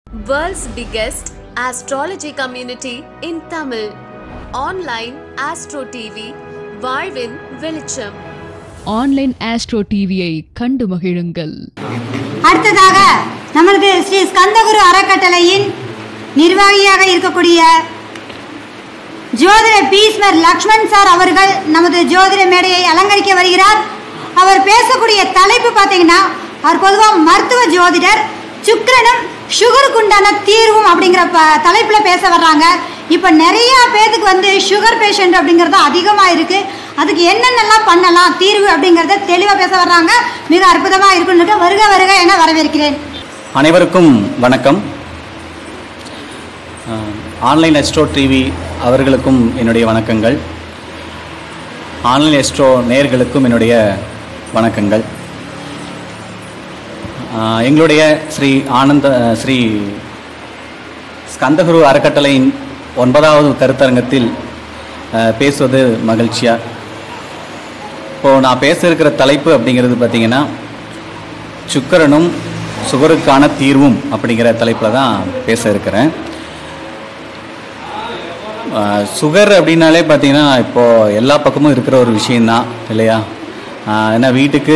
World's biggest astrology community in Tamil. Online Astro TV, வாழ்வின் வெளிச்சம் online astro டிவியை கண்டு மகிழுங்கள் அடுத்ததாக நமது ஸ்ரீ ஸ்கந்தகுரு அறக்கட்டளையின் நிர்வாகியாக இருக்கக்கூடிய ஜோதிட பீஸ்வர் லக்ஷ்மண் சார் அவர்கள் நமது ஜோதிட மேடையை அலங்கரிக்க வருகிறார் அவர் பேசக்கூடிய தலைப்பு பார்த்தீங்கன்னா அவர் பொதுவாக மருத்துவ ஜோதிடர் சுக்கிரனும் சுகருக்கு உண்டான தீர்வும் அப்படிங்கிற ப தலைப்பில் பேச வர்றாங்க இப்போ நிறைய பேத்துக்கு வந்து சுகர் பேஷண்ட் அப்படிங்கிறது அதிகமாக இருக்குது அதுக்கு என்னென்னலாம் பண்ணலாம் தீர்வு அப்படிங்கிறத தெளிவாக பேச வர்றாங்க மிக அற்புதமாக இருக்குன்னு வருக வருக என வரவேற்கிறேன் அனைவருக்கும் வணக்கம் அஹ், ஆன்லைன் எஸ்ட்ரோ டிவி அவர்களுக்கும் என்னுடைய வணக்கங்கள் ஆன்லைன் எஸ்ட்ரோ நேயர்களுக்கும் என்னுடைய வணக்கங்கள் அஹ், எங்களுடைய ஸ்ரீ ஆனந்த அஹ், ஸ்ரீ ஸ்கந்தகுரு அறக்கட்டளையின் ஒன்பதாவது கருத்தரங்கத்தில் அஹ், பேசுவது மகிழ்ச்சியா இப்போது நான் பேச இருக்கிற தலைப்பு அப்படிங்கிறது பார்த்தீங்கன்னா சுக்கிரனும் சுகருக்கான தீர்வும் அப்படிங்கிற தலைப்பில் தான் பேச இருக்கிறேன் ஆஹ் சுகர் அப்படின்னாலே பார்த்தீங்கன்னா இப்போது எல்லா பக்கமும் இருக்கிற ஒரு விஷயந்தான் இல்லையா ஆஹ் ஏன்னா வீட்டுக்கு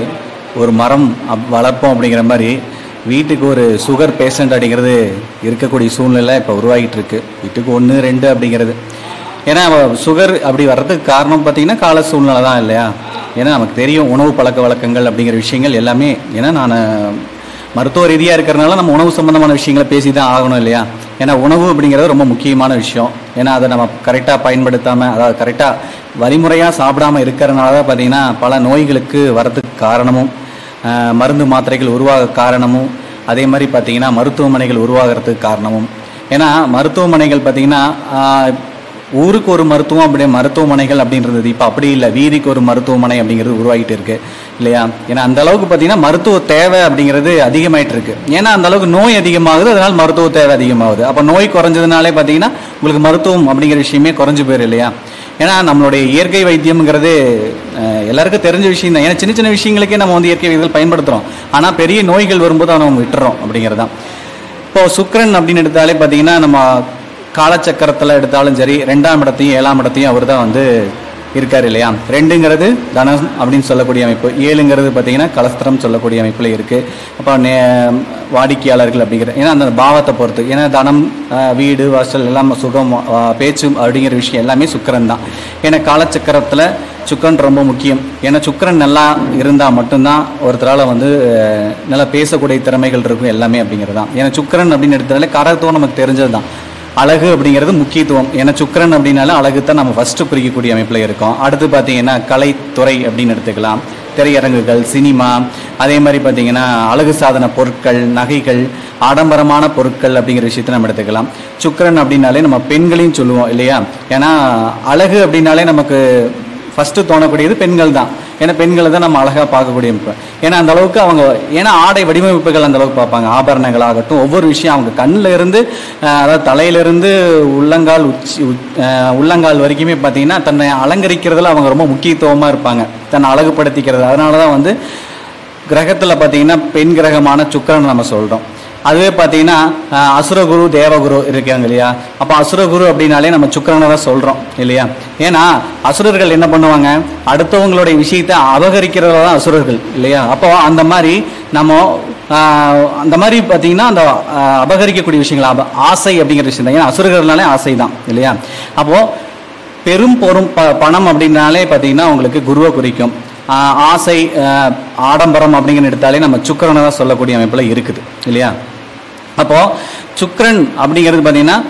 ஒரு மரம் அப்- வளர்ப்போம் அப்படிங்கிற மாதிரி வீட்டுக்கு ஒரு சுகர் பேஷண்ட் அப்படிங்கிறது இருக்கக்கூடிய சூழ்நிலை இப்போ உருவாகிட்டு இருக்கு வீட்டுக்கு ஒன்று ரெண்டு அப்படிங்கிறது ஏன்னா சுகர் அப்படி வர்றதுக்கு காரணம் பார்த்தீங்கன்னா கால சூழ்நிலை தான் இல்லையா ஏன்னா நமக்கு தெரியும் உணவு பழக்க வழக்கங்கள் அப்படிங்கிற விஷயங்கள் எல்லாமே ஏன்னா நான் மருத்துவ ரீதியாக இருக்கிறனால நம்ம உணவு சம்பந்தமான விஷயங்களை பேசி தான் ஆகணும் இல்லையா ஏன்னா உணவு அப்படிங்கிறது ரொம்ப முக்கியமான விஷயம் ஏன்னா அதை நம்ம கரெக்டாக பயன்படுத்தாமல் அதாவது கரெக்டாக வழிமுறையாக சாப்பிடாம இருக்கிறனால தான் பார்த்தீங்கன்னா பல நோய்களுக்கு வரதுக்கு காரணமும் ஆஹ், மருந்து மாத்திரைகள் உருவாக காரணமும் அதே மாதிரி பார்த்தீங்கன்னா மருத்துவமனைகள் உருவாகிறதுக்கு காரணமும் ஏன்னா மருத்துவமனைகள் பார்த்தீங்கன்னா ஆஹ், ஊருக்கு ஒரு மருத்துவம் அப்படி மருத்துவமனைகள் அப்படின்றது இப்போ அப்படி இல்லை வீதிக்கு ஒரு மருத்துவமனை அப்படிங்கிறது உருவாகிட்டு இருக்கு இல்லையா ஏன்னா அந்த அளவுக்கு பார்த்தீங்கன்னா மருத்துவ தேவை அப்படிங்கிறது அதிகமாயிட்டு இருக்கு ஏன்னா அந்த அளவுக்கு நோய் அதிகமாகுது அதனால மருத்துவ தேவை அதிகமாகுது அப்போ நோய் குறைஞ்சதுனாலே பார்த்தீங்கன்னா உங்களுக்கு மருத்துவம் அப்படிங்கிற விஷயமே குறைஞ்சு போயிரு இல்லையா ஏன்னா நம்மளுடைய இயற்கை வைத்தியம்ங்கிறது அஹ், எல்லாருக்கும் தெரிஞ்ச விஷயம் தான் ஏன்னா சின்ன சின்ன விஷயங்களுக்கே நம்ம வந்து இயற்கை வைத்தியங்கள் பயன்படுத்துகிறோம் ஆனால் பெரிய நோய்கள் வரும்போது அதை நம்ம விட்டுறோம் அப்படிங்கிறது தான் இப்போ சுக்கிரன் அப்படின்னு எடுத்தாலே பார்த்தீங்கன்னா நம்ம காலச்சக்கரத்தில் எடுத்தாலும் சரி ரெண்டாம் இடத்தையும் ஏழாம் இடத்தையும் அவர் தான் வந்து இருக்கார் இல்லையா ரெண்டுங்கிறது தனம் அப்படின்னு சொல்லக்கூடிய அமைப்பு ஏழுங்கிறது பார்த்தீங்கன்னா கலஸ்திரம் சொல்லக்கூடிய அமைப்பில் இருக்குது அப்போ நே வாடிக்கையாளர்கள் அப்படிங்கிற ஏன்னா அந்த பாவத்தை பொறுத்து ஏன்னா தனம் ஆஹ், வீடு வாசல் எல்லாம் சுகம் ஆஹ், பேச்சு அப்படிங்கிற விஷயம் எல்லாமே சுக்கிரன் தான் ஏன்னா காலச்சக்கரத்தில் சுக்கிரன் ரொம்ப முக்கியம் ஏன்னா சுக்கிரன் நல்லா இருந்தால் மட்டும்தான் ஒருத்தரால் வந்து அஹ், நல்லா பேசக்கூடிய திறமைகள் இருக்கும் எல்லாமே அப்படிங்கிறது தான் ஏன்னா சுக்கிரன் அப்படின்னு எடுத்தாலே காரகத்துவம் நமக்கு தெரிஞ்சது தான் அழகு அப்படிங்கிறது முக்கியத்துவம் ஏன்னா சுக்கிரன் அப்படின்னாலே அழகு தான் நம்ம ஃபஸ்ட்டு குறிக்கக்கூடிய அமைப்பில் இருக்கோம் அடுத்து பார்த்தீங்கன்னா கலைத்துறை அப்படின்னு எடுத்துக்கலாம் திரையரங்குகள் சினிமா அதே மாதிரி பார்த்தீங்கன்னா அழகு சாதன பொருட்கள் நகைகள் ஆடம்பரமான பொருட்கள் அப்படிங்கிற விஷயத்தை நம்ம எடுத்துக்கலாம் சுக்கிரன் அப்படின்னாலே நம்ம பெண்களையும் சொல்லுவோம் இல்லையா ஏன்னா அழகு அப்படின்னாலே நமக்கு ஃபஸ்ட்டு தோணக்கூடியது பெண்கள் தான் ஏன்னா பெண்களை தான் நம்ம அழகாக பார்க்கக்கூடிய அமைப்பு ஏன்னா அந்த அளவுக்கு அவங்க ஏன்னா ஆடை வடிவமைப்புகள் அந்த அளவுக்கு பார்ப்பாங்க ஆபரணங்களாகட்டும் ஒவ்வொரு விஷயம் அவங்க கண்ணில் இருந்து அஹ், அதாவது தலையிலிருந்து உள்ளங்கால் உச்சி உச்- அஹ், உள்ளங்கால் வரைக்குமே பார்த்தீங்கன்னா தன்னை அலங்கரிக்கிறதுல அவங்க ரொம்ப முக்கியத்துவமாக இருப்பாங்க தன்னை அழகுபடுத்திக்கிறது அதனால தான் வந்து கிரகத்தில் பார்த்தீங்கன்னா பெண் கிரகமான சுக்கிரன் நம்ம சொல்கிறோம் அதுவே பார்த்தீங்கன்னா அஹ், அசுரகுரு தேவகுரு இருக்காங்க இல்லையா அப்போ அசுரகுரு அப்படின்னாலே நம்ம சுக்கிரனை தான் சொல்கிறோம் இல்லையா ஏன்னா அசுரர்கள் என்ன பண்ணுவாங்க அடுத்தவங்களுடைய விஷயத்தை அபகரிக்கிறதுல தான் அசுரர்கள் இல்லையா அப்போ அந்த மாதிரி நம்ம ஆஹ், அந்த மாதிரி பார்த்தீங்கன்னா அந்த ஆஹ், அபகரிக்கக்கூடிய விஷயங்கள் அப ஆசை அப்படிங்கிற விஷயம் தான் ஏன்னா அசுரர்கள்னாலே ஆசை தான் இல்லையா அப்போது பெரும் பொறும் ப பணம் அப்படின்னாலே பார்த்தீங்கன்னா உங்களுக்கு குருவை குறிக்கும் ஆஹ் ஆசை ஆஹ் ஆடம்பரம் அப்படிங்கிற எடுத்தாலே நம்ம சுக்கிரனை தான் சொல்லக்கூடிய அமைப்பில் இருக்குது இல்லையா அப்போது சுக்கிரன் அப்படிங்கிறது பார்த்தீங்கன்னா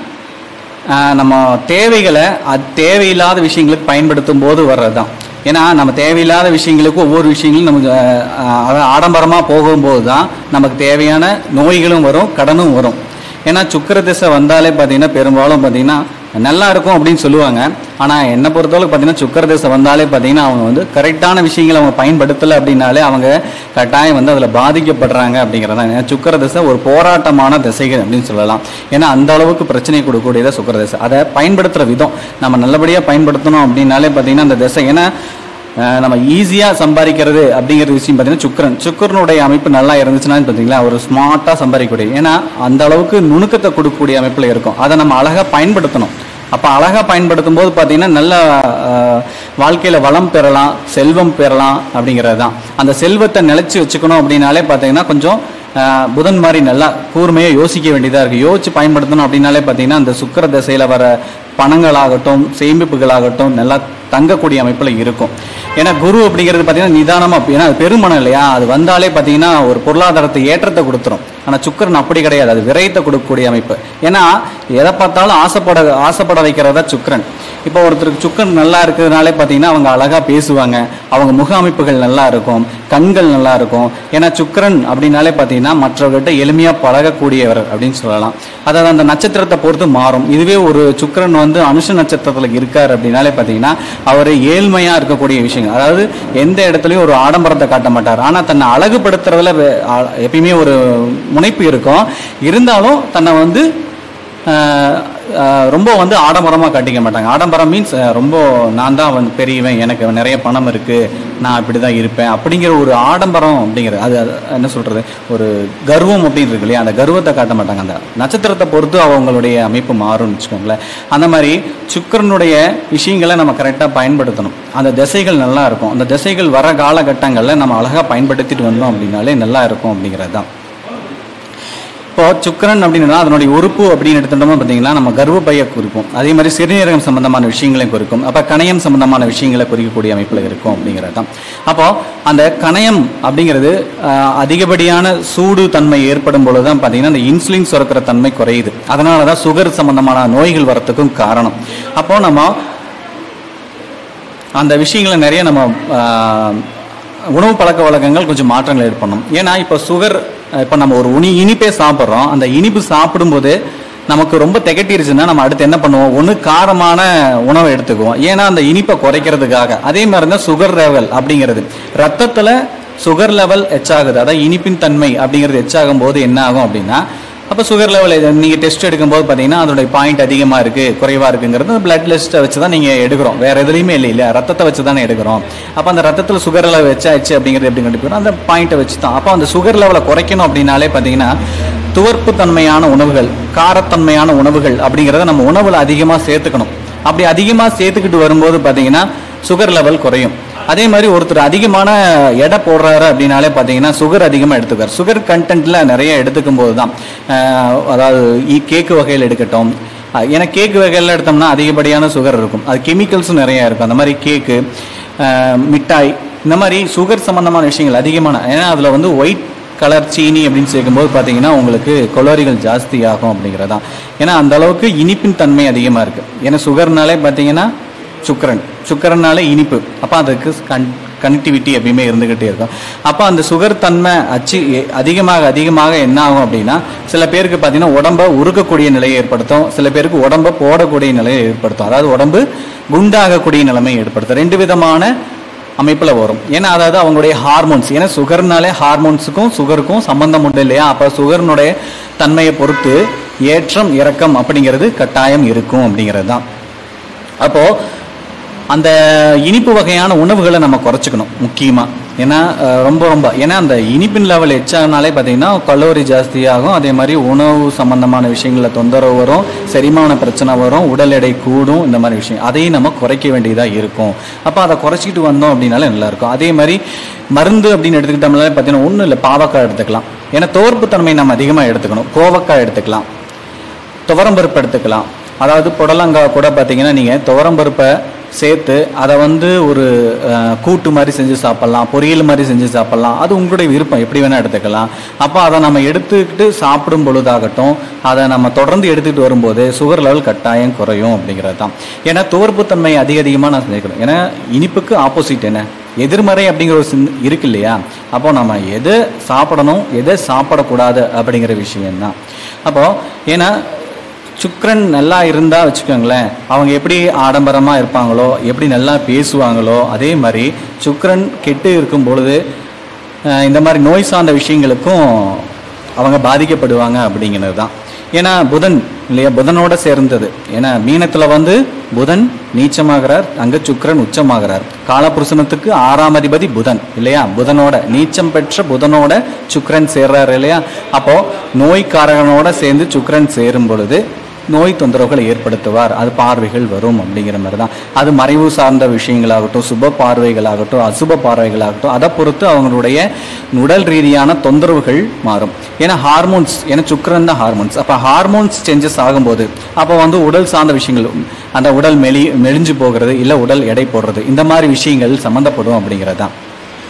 ஆஹ் நம்ம தேவைகளை அது தேவையில்லாத விஷயங்களுக்கு பயன்படுத்தும் போது வர்றது தான் ஏன்னா நம்ம தேவையில்லாத விஷயங்களுக்கு ஒவ்வொரு விஷயங்களும் நமக்கு ஆஹ் அதாவது ஆடம்பரமாக போகும்போது தான் நமக்கு தேவையான நோய்களும் வரும் கடனும் வரும் ஏன்னா சுக்கிர திசை வந்தாலே பார்த்தீங்கன்னா பெரும்பாலும் பார்த்தீங்கன்னா நல்லா இருக்கும் அப்படின்னு சொல்லுவாங்க ஆனால் என்னை பொறுத்தளவுக்கு பார்த்தீங்கன்னா சுக்கிர திசை வந்தாலே பார்த்தீங்கன்னா அவங்க வந்து கரெக்டான விஷயங்களை அவங்க பயன்படுத்தலை அப்படின்னாலே அவங்க கட்டாயம் வந்து அதில் பாதிக்கப்படுறாங்க அப்படிங்கிறது தான் ஏன்னா சுக்கிர திசை ஒரு போராட்டமான திசைகள் அப்படின்னு சொல்லலாம் ஏன்னா அந்த அளவுக்கு பிரச்சனை கொடுக்கக்கூடியது சுக்கிர திசை அதை பயன்படுத்துகிற விதம் நம்ம நல்லபடியாக பயன்படுத்தணும் அப்படின்னாலே பார்த்தீங்கன்னா அந்த திசை ஏன்னா அஹ் நம்ம ஈஸியாக சம்பாதிக்கிறது அப்படிங்கிற விஷயம் பார்த்தீங்கன்னா சுக்கரன் சுக்கரனுடைய அமைப்பு நல்லா இருந்துச்சுன்னா பார்த்தீங்களா ஒரு ஸ்மார்ட்டாக சம்பாதிக்கக்கூடிய ஏன்னா அந்த அளவுக்கு நுணுக்கத்தை கொடுக்கக்கூடிய அமைப்பில் இருக்கும் அதை நம்ம அழகாக பயன்படுத்தணும் அப்போ அழகாக பயன்படுத்தும் போது பார்த்தீங்கன்னா நல்ல வாழ்க்கையில் வளம் பெறலாம் செல்வம் பெறலாம் அப்படிங்கிறது தான் அந்த செல்வத்தை நிலைச்சி வச்சுக்கணும் அப்படின்னாலே பார்த்தீங்கன்னா கொஞ்சம் அஹ், புதன் மாதிரி நல்லா கூர்மையாக யோசிக்க வேண்டியதாக இருக்குது யோசிச்சு பயன்படுத்தணும் அப்படின்னாலே பார்த்தீங்கன்னா அந்த சுக்கிர திசையில் வர பணங்களாகட்டும் சேமிப்புகளாகட்டும் நல்லா தங்கக்கூடிய அமைப்பில் இருக்கும் ஏன்னா குரு அப்படிங்கிறது பார்த்தீங்கன்னா நிதானமாக ஏன்னா அது பெருமனம் இல்லையா அது வந்தாலே பார்த்தீங்கன்னா ஒரு பொருளாதாரத்தை ஏற்றத்தை கொடுத்துரும் ஆனால் சுக்கிரன் அப்படி கிடையாது அது விரயத்தை கொடுக்கக்கூடிய அமைப்பு ஏன்னா எதை பார்த்தாலும் ஆசைப்பட ஆசைப்பட வைக்கிறதா சுக்கிரன் இப்போ ஒருத்தருக்கு சுக்கரன் நல்லா இருக்கிறதுனாலே பார்த்தீங்கன்னா அவங்க அழகாக பேசுவாங்க அவங்க முக அமைப்புகள் நல்லா இருக்கும் கண்கள் நல்லா இருக்கும் ஏன்னா சுக்கிரன் அப்படின்னாலே பார்த்தீங்கன்னா மற்றவர்கிட்ட எளிமையாக பழகக்கூடியவர் அப்படின்னு சொல்லலாம் அதாவது அந்த நட்சத்திரத்தை பொறுத்து மாறும் இதுவே ஒரு சுக்கிரன் வந்து அனுஷ நட்சத்திரத்தில் இருக்கார் அப்படின்னாலே பார்த்தீங்கன்னா அவர் ஏழ்மையாக இருக்கக்கூடிய விஷயங்கள் அதாவது எந்த இடத்துலையும் ஒரு ஆடம்பரத்தை காட்ட மாட்டார் ஆனால் தன்னை அழகுபடுத்துறதுல வே- ஆ- எப்பயுமே ஒரு முனைப்பு இருக்கும் இருந்தாலும் தன்னை வந்து ஆஹ் ஆஹ் ரொம்ப வந்து ஆடம்பரமாக காட்டிக்க மாட்டாங்க ஆடம்பரம் மீன்ஸ் ரொம்ப நான் தான் வந்து பெரியவன் எனக்கு நிறைய பணம் இருக்குது நான் இப்படி தான் இருப்பேன் அப்படிங்கிற ஒரு ஆடம்பரம் அப்படிங்கிறது அது அது என்ன சொல்கிறது ஒரு கர்வம் அப்படின்னு இருக்கு இல்லையா அந்த கர்வத்தை காட்ட மாட்டாங்க அந்த நட்சத்திரத்தை பொறுத்து அவங்களுடைய அமைப்பு மாறும்னு வச்சுக்கோங்களேன் அந்த மாதிரி சுக்கிரனுடைய விஷயங்களை நம்ம கரெக்டாக பயன்படுத்தணும் அந்த திசைகள் நல்லா இருக்கும் அந்த திசைகள் வர காலகட்டங்களில் நம்ம அழகாக பயன்படுத்திட்டு வந்தோம் அப்படின்னாலே நல்லா இருக்கும் அப்படிங்கிறது தான் இப்போ சுக்கிரன் அப்படின்னா அதனுடைய உறுப்பு அப்படின்னு எடுத்துட்டோம்னா பார்த்தீங்கன்னா நம்ம கர்ப்பப்பையை குறிப்போம் அதே மாதிரி சிறுநீரகம் சம்பந்தமான விஷயங்களையும் குறிக்கும் அப்போ கணையம் சம்பந்தமான விஷயங்களை குறிக்கக்கூடிய அமைப்பில் இருக்கும் அப்படிங்கிறது தான் அப்போ அந்த கணையம் அப்படிங்கிறது ஆஹ், அதிகப்படியான சூடு தன்மை ஏற்படும் பொழுது தான் பார்த்தீங்கன்னா அந்த இன்சுலின் சுரக்கிற தன்மை குறையுது அதனால தான் சுகர் சம்பந்தமான நோய்கள் வரத்துக்கும் காரணம் அப்போ நம்ம அந்த விஷயங்களை நிறைய நம்ம ஆஹ், உணவு பழக்க வழக்கங்கள் கொஞ்சம் மாற்றங்கள் ஏற்படணும் ஏன்னா இப்போ சுகர் இப்போ நம்ம ஒரு உனி இனிப்பே சாப்பிட்றோம் அந்த இனிப்பு சாப்பிடும்போது நமக்கு ரொம்ப திகட்டிருச்சுன்னா நம்ம அடுத்து என்ன பண்ணுவோம் ஒன்று காரமான உணவை எடுத்துக்குவோம் ஏன்னா அந்த இனிப்பை குறைக்கிறதுக்காக அதே மாதிரி தான் சுகர் லெவல் அப்படிங்கிறது ரத்தத்தில் சுகர் லெவல் எச்சாகுது அதாவது இனிப்பின் தன்மை அப்படிங்கிறது எச்சாகும் போது என்ன ஆகும் அப்படின்னா அப்போ சுகர் லெவல் நீங்கள் டெஸ்ட் எடுக்கும்போது பார்த்தீங்கன்னா அதோடைய பாயிண்ட் அதிகமாக இருக்குது குறைவாக இருக்குங்கிறது பிளட் லிஸ்ட்டை வச்சு தான் நீங்கள் எடுக்கிறோம் வேறு எதுலையுமே இல்லை இல்லை ரத்தத்தை வச்சு தானே எடுக்கிறோம் அப்போ அந்த ரத்தத்தில் சுகர் லெவல் வச்சாச்சு அப்படிங்கிறது எப்படி கண்டுபிடிக்கிறோம் அந்த பாயிண்ட்டை வச்சு தான் அப்போ அந்த சுகர் லெவலை குறைக்கணும் அப்படின்னாலே பார்த்தீங்கன்னா துவர்ப்பு தன்மையான உணவுகள் காரத்தன்மையான உணவுகள் அப்படிங்கிறத நம்ம உணவில் அதிகமாக சேர்த்துக்கணும் அப்படி அதிகமாக சேர்த்துக்கிட்டு வரும்போது பார்த்தீங்கன்னா சுகர் லெவல் குறையும் அதே மாதிரி ஒருத்தர் அதிகமான எடை போடுறாரு அப்படின்னாலே பார்த்தீங்கன்னா சுகர் அதிகமாக எடுத்துக்கார் சுகர் கண்டென்ட்டில் நிறைய எடுத்துக்கும் போது தான் ஆஹ் அதாவது இ- கேக்கு வகையில் எடுக்கட்டும் ஆஹ் ஏன்னா கேக்கு வகையில் எடுத்தோம்னா அதிகப்படியான சுகர் இருக்கும் அது கெமிக்கல்ஸும் நிறைய இருக்கும் அந்த மாதிரி கேக்கு ஆஹ் மிட்டாய் இந்த மாதிரி சுகர் சம்பந்தமான விஷயங்கள் அதிகமான ஏன்னா அதில் வந்து ஒயிட் கலர் சீனி அப்படின்னு சேர்க்கும்போது பார்த்தீங்கன்னா உங்களுக்கு கொலோரிகள் ஜாஸ்தி ஆகும் அப்படிங்கிறதான் ஏன்னா அந்த அளவுக்கு இனிப்பின் தன்மை அதிகமாக இருக்குது ஏன்னா சுகர்னாலே பார்த்தீங்கன்னா சுக்கரன் சுக்கரனாலே இனிப்பு அப்போ அதுக்கு கன் கனெக்டிவிட்டி எப்பயுமே இருந்துக்கிட்டே இருக்கும் அப்போ அந்த சுகர் தன்மை அச்சு எ- அதிகமாக அதிகமாக என்ன ஆகும் அப்படின்னா சில பேருக்கு பார்த்தீங்கன்னா உடம்ப உருக்கக்கூடிய நிலையை ஏற்படுத்தும் சில பேருக்கு உடம்ப போடக்கூடிய நிலையை ஏற்படுத்தும் அதாவது உடம்பு குண்டாகக்கூடிய நிலைமையை ஏற்படுத்தும் ரெண்டு விதமான அமைப்பில் வரும் ஏன்னா அதாவது அவங்களுடைய ஹார்மோன்ஸ் ஏன்னா சுகர்னாலே ஹார்மோன்ஸுக்கும் சுகருக்கும் சம்பந்தம் உண்டு இல்லையா அப்போ சுகர்னுடைய தன்மையை பொறுத்து ஏற்றம் இறக்கம் அப்படிங்கிறது கட்டாயம் இருக்கும் அப்படிங்கிறது தான் அப்போது அந்த இனிப்பு வகையான உணவுகளை நம்ம குறைச்சிக்கணும் முக்கியமாக ஏன்னா அஹ், ரொம்ப ரொம்ப ஏன்னா அந்த இனிப்பின் லெவல் எச்சானாலே பார்த்தீங்கன்னா கலோரி ஜாஸ்தியாகும் அதே மாதிரி உணவு சம்பந்தமான விஷயங்களில் தொந்தரவு வரும் செரிமான பிரச்சனை வரும் உடல் எடை கூடும் இந்த மாதிரி விஷயம் அதையும் நம்ம குறைக்க வேண்டியதாக இருக்கும் அப்போ அதை குறைச்சிக்கிட்டு வந்தோம் அப்படின்னாலே நல்லா இருக்கும் அதே மாதிரி மருந்து அப்படின்னு எடுத்துக்கிட்டோம்னாலே பார்த்தீங்கன்னா ஒன்றும் இல்லை பாவக்காய் எடுத்துக்கலாம் ஏன்னா தோற்பு தன்மை நம்ம அதிகமாக எடுத்துக்கணும் கோவக்காய் எடுத்துக்கலாம் துவரம்பருப்பு எடுத்துக்கலாம் அதாவது புடலங்காய் கூட பார்த்தீங்கன்னா நீங்கள் துவரம்பருப்பை சேர்த்து அதை வந்து ஒரு அஹ், கூட்டு மாதிரி செஞ்சு சாப்பிட்லாம் பொரியல் மாதிரி செஞ்சு சாப்பிட்லாம் அது உங்களுடைய விருப்பம் எப்படி வேணால் எடுத்துக்கலாம் அப்போ அதை நம்ம எடுத்துக்கிட்டு சாப்பிடும் பொழுதாகட்டும் அதை நம்ம தொடர்ந்து எடுத்துக்கிட்டு வரும்போது சுகர் லெவல் கட்டாயம் குறையும் அப்படிங்கிறது தான் ஏன்னா துவர்ப்புத்தன்மை அதிக அதிகமாக நான் செஞ்சுக்கணும் ஏன்னா இனிப்புக்கு ஆப்போசிட் என்ன எதிர்மறை அப்படிங்கிற ஒரு சின் இருக்கு இல்லையா அப்போ நம்ம எதை சாப்பிடணும் எதை சாப்பிடக்கூடாது அப்படிங்கிற விஷயம்தான் அப்போ ஏன்னா சுக்ரன் நல்லா இருந்தால் வச்சுக்கோங்களேன் அவங்க எப்படி ஆடம்பரமாக இருப்பாங்களோ எப்படி நல்லா பேசுவாங்களோ அதே மாதிரி சுக்ரன் கெட்டு இருக்கும் பொழுது அஹ், இந்த மாதிரி நோய் சார்ந்த விஷயங்களுக்கும் அவங்க பாதிக்கப்படுவாங்க அப்படிங்கிறது தான் ஏன்னா புதன் இல்லையா புதனோட சேர்ந்தது ஏன்னா மீனத்தில் வந்து புதன் நீச்சமாகிறார் அங்கே சுக்கிரன் உச்சமாகிறார் காலபுருஷனத்துக்கு ஆறாம் அதிபதி புதன் இல்லையா புதனோட நீச்சம் பெற்ற புதனோட சுக்கிரன் சேர்றாரு இல்லையா அப்போ நோய்க்காரகனோட சேர்ந்து சுக்கிரன் சேரும் பொழுது நோய் தொந்தரவுகளை ஏற்படுத்துவார் அது பார்வைகள் வரும் அப்படிங்கிற மாதிரி தான் அது மறைவு சார்ந்த விஷயங்களாகட்டும் சுப பார்வைகளாகட்டும் அசுப பார்வைகளாகட்டும் அதை பொறுத்து அவங்களுடைய உடல் ரீதியான தொந்தரவுகள் மாறும் ஏன்னா ஹார்மோன்ஸ் ஏன்னா சுக்கரன் தான் ஹார்மோன்ஸ் அப்போ ஹார்மோன்ஸ் சேஞ்சஸ் ஆகும்போது அப்போ வந்து உடல் சார்ந்த விஷயங்கள் அந்த உடல் மெலி மெலிஞ்சு போகிறது இல்லை உடல் எடை போடுறது இந்த மாதிரி விஷயங்கள் சம்மந்தப்படும் அப்படிங்கிறது தான்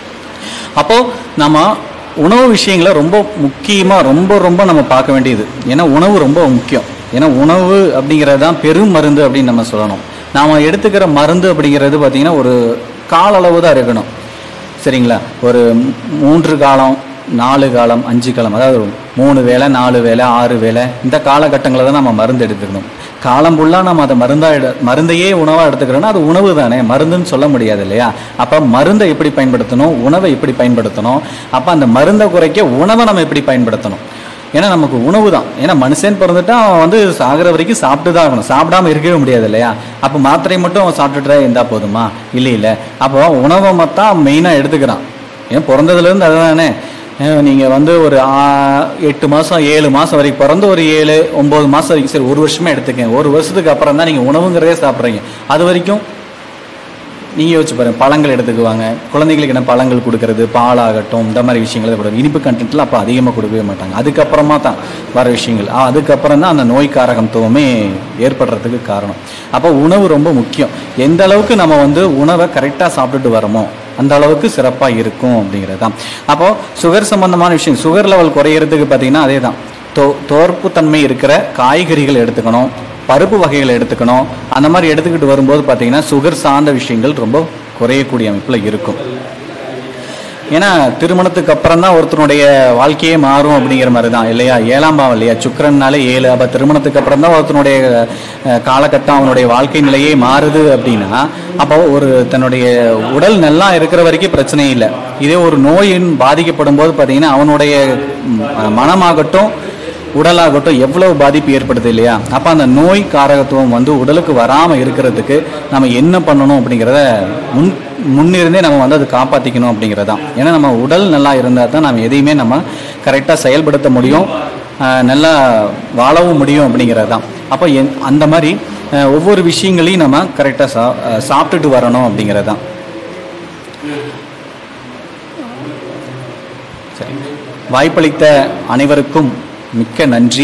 அப்போ நம்ம உணவு விஷயங்களை ரொம்ப முக்கியமாக ரொம்ப ரொம்ப நம்ம பார்க்க வேண்டியது ஏன்னா உணவு ரொம்ப முக்கியம் ஏன்னா உணவு அப்படிங்கிறது தான் பெரும் மருந்து அப்படின்னு நம்ம சொல்லணும் நாம் எடுத்துக்கிற மருந்து அப்படிங்கிறது பார்த்திங்கன்னா ஒரு கால அளவு தான் இருக்கணும் சரிங்களா ஒரு மூன்று காலம் நாலு காலம் அஞ்சு காலம் அதாவது மூணு வேளை நாலு வேளை ஆறு வேளை இந்த காலகட்டங்களில் தான் நம்ம மருந்து எடுத்துக்கணும் காலம் ஃபுல்லாக நம்ம அதை மருந்தா எடு மருந்தையே உணவாக எடுத்துக்கிறோன்னா அது உணவு தானே மருந்துன்னு சொல்ல முடியாது இல்லையா அப்போ மருந்தை எப்படி பயன்படுத்தணும் உணவை எப்படி பயன்படுத்தணும் அப்போ அந்த மருந்தை குறைக்க உணவை நம்ம எப்படி பயன்படுத்தணும் ஏன்னா நமக்கு உணவு தான் ஏன்னா மனுஷன் பிறந்துட்டா அவன் வந்து சாகிற வரைக்கும் சாப்பிட்டு தான் ஆகணும் சாப்பிடாம இருக்கவே முடியாது இல்லையா அப்போ மாத்திரை மட்டும் அவன் சாப்பிட்டுட்டு இருந்தா போதுமா இல்லை இல்லை அப்போ உணவை மட்டும் மெயினாக எடுத்துக்கிறான் ஏன் பிறந்ததுலேருந்து அதுதானே நீங்கள் வந்து ஒரு ஆ- எட்டு மாதம் ஏழு மாதம் வரைக்கும் பிறந்து ஒரு ஏழு ஒம்பது மாதம் வரைக்கும் சரி ஒரு வருஷமே எடுத்துக்கங்க ஒரு வருஷத்துக்கு அப்புறம் தான் நீங்கள் உணவுங்கிறதே சாப்பிட்றீங்க அது வரைக்கும் நீங்கள் யோசிச்சு பாருங்க பழங்கள் எடுத்துக்குவாங்க குழந்தைகளுக்கு என்ன பழங்கள் கொடுக்கறது பாலாகட்டும் இந்த மாதிரி விஷயங்களை கொடுக்கும் இனிப்பு கண்டென்ட்லாம் அப்போ அதிகமாக கொடுக்கவே மாட்டாங்க அதுக்கப்புறமா தான் வர விஷயங்கள் ஆ, அதுக்கப்புறம் தான் அந்த நோய் காரகத்துவமே ஏற்படுறதுக்கு காரணம் அப்போ உணவு ரொம்ப முக்கியம் எந்த அளவுக்கு நம்ம வந்து உணவை கரெக்டாக சாப்பிட்டுட்டு வரோமோ அந்த அளவுக்கு சிறப்பாக இருக்கும் அப்படிங்கிறது தான் அப்போ சுகர் சம்பந்தமான விஷயம் சுகர் லெவல் குறையிறதுக்கு பார்த்தீங்கன்னா அதே தான் தோ தோற்புத்தன்மை இருக்கிற காய்கறிகள் எடுத்துக்கணும் பருப்பு வகைகளை எடுத்துக்கணும் அந்த மாதிரி எடுத்துக்கிட்டு வரும்போது பார்த்தீங்கன்னா சுகர் சார்ந்த விஷயங்கள் ரொம்ப குறையக்கூடிய அமைப்பில் இருக்கும் ஏன்னா திருமணத்துக்கு அப்புறம் தான் ஒருத்தனுடைய வாழ்க்கையே மாறும் அப்படிங்கிற மாதிரி தான் இல்லையா ஏழாம் பாவம் இல்லையா சுக்கரன்னாலே ஏழு அப்போ திருமணத்துக்கு அப்புறம் தான் ஒருத்தனுடைய அஹ், காலகட்டம் அவனுடைய வாழ்க்கை நிலையே மாறுது அப்படின்னா அப்போ ஒரு தன்னுடைய உடல் நல்லா இருக்கிற வரைக்கும் பிரச்சனை இல்லை இதே ஒரு நோயின் பாதிக்கப்படும் போது பார்த்தீங்கன்னா அவனுடைய ம், மனமாகட்டும் உடலாகட்டும் எவ்வளவு பாதிப்பு ஏற்படுது இல்லையா அப்போ அந்த நோய் காரகத்துவம் வந்து உடலுக்கு வராமல் இருக்கிறதுக்கு நம்ம என்ன பண்ணணும் அப்படிங்கிறத முன் முன்னிருந்தே நம்ம வந்து அதை காப்பாற்றிக்கணும் அப்படிங்கிறது தான் ஏன்னா நம்ம உடல் நல்லா இருந்தால் தான் நம்ம எதையுமே நம்ம கரெக்டாக செயல்படுத்த முடியும் ஆஹ் நல்லா வாழவும் முடியும் அப்படிங்கிறது தான் அப்போ என் அந்த மாதிரி ஆஹ் ஒவ்வொரு விஷயங்களையும் நம்ம கரெக்டாக சா ஆஹ் சாப்பிட்டுட்டு வரணும் அப்படிங்கிறது தான் சரி வாய்ப்பளித்த அனைவருக்கும் மிக்க நன்றி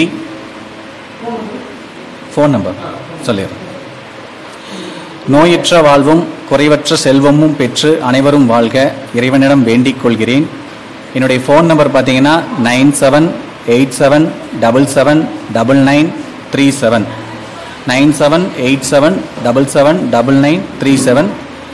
ஃபோன் நம்பர் சொல்லிடுறேன் நோயற்ற வாழ்வும் குறைவற்ற செல்வமும் பெற்று அனைவரும் வாழ்க இறைவனிடம் வேண்டிக் கொள்கிறேன் என்னுடைய ஃபோன் நம்பர் பார்த்தீங்கன்னா nine seven eight seven double seven double nine three seven nine seven eight seven double seven double nine three seven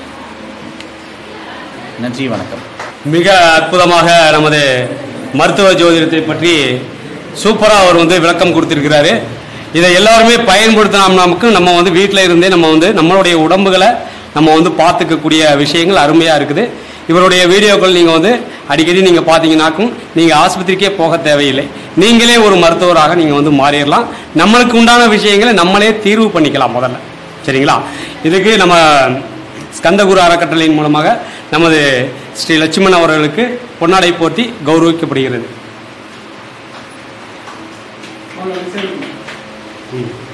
நன்றி வணக்கம் மிக அற்புதமாக நமது மருத்துவ ஜோதிடத்தை பற்றி சூப்பராக அவர் வந்து விளக்கம் கொடுத்திருக்கிறாரு இதை எல்லாருமே பயன்படுத்தினா நமக்கு நம்ம வந்து வீட்டில் இருந்தே நம்ம வந்து நம்மளுடைய உடம்புகளை நம்ம வந்து பார்த்துக்கக்கூடிய விஷயங்கள் அருமையாக இருக்குது இவருடைய வீடியோக்கள் நீங்கள் வந்து அடிக்கடி நீங்கள் பார்த்தீங்கன்னாக்கும் நீங்கள் ஆஸ்பத்திரிக்கே போக தேவையில்லை நீங்களே ஒரு மருத்துவராக நீங்கள் வந்து மாறிடலாம் நம்மளுக்கு உண்டான விஷயங்களை நம்மளே தீர்வு பண்ணிக்கலாம் முதல்ல சரிங்களா இதுக்கு நம்ம ஸ்கந்தகுரு அறக்கட்டளையின் மூலமாக நமது ஸ்ரீ லட்சுமணன் அவர்களுக்கு பொன்னாடை போர்த்தி கௌரவிக்கப்படுகிறது ம்.